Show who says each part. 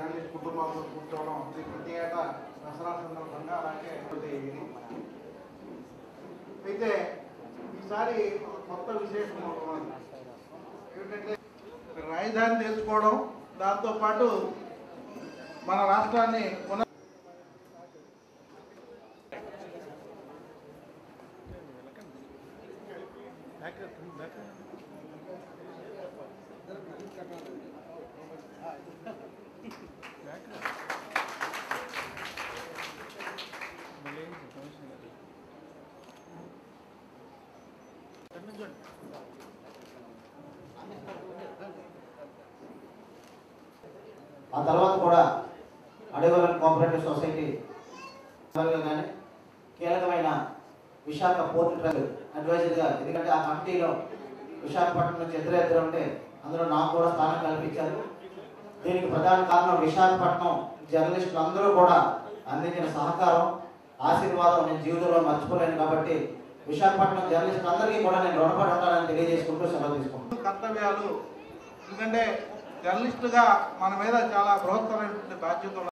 Speaker 1: Journalist కుటుంబాలతో కూర్చోవడం ఇది ప్రతి ఏటా దసరా సందర్భంగా అలాగే ఇది ఇది. అయితే ఈసారి ఒక కొత్త విశేషం ఒకటి ఉంది. ఏమిటంటే రాజధాని తెలుసుకోవడం దాంతోపాటు మన రాష్ట్రాన్ని పునః
Speaker 2: ఆ తర్వాత కూడా అడవివరం కోఆపరేటివ్ సొసైటీ కానీ కీలకమైన విశాఖ పోర్ట్ ట్రస్ట్ అడ్వైజర్గా ఎందుకంటే ఆ కమిటీలో విశాఖపట్నం నుంచి ఇద్దరు ఇద్దరు ఉంటే అందులో నాకు కూడా స్థానం కల్పించారు దీనికి ప్రధాన కారణం విశాఖపట్నం జర్నలిస్టులు అందరూ కూడా అందించిన సహకారం ఆశీర్వాదం నేను జీవితంలో మర్చిపోలేను కాబట్టి విశాఖపట్నం జర్నలిస్టులు అందరికీ కూడా నేను రుణపడి ఉంటానని తెలియజేసుకుంటూ సెలవు తీసుకుంటాను
Speaker 1: కర్తవ్యాలు ఎందుకంటే జర్నలిస్టుగా మన మీద చాలా బృహత్తరమైనటువంటి బాధ్యత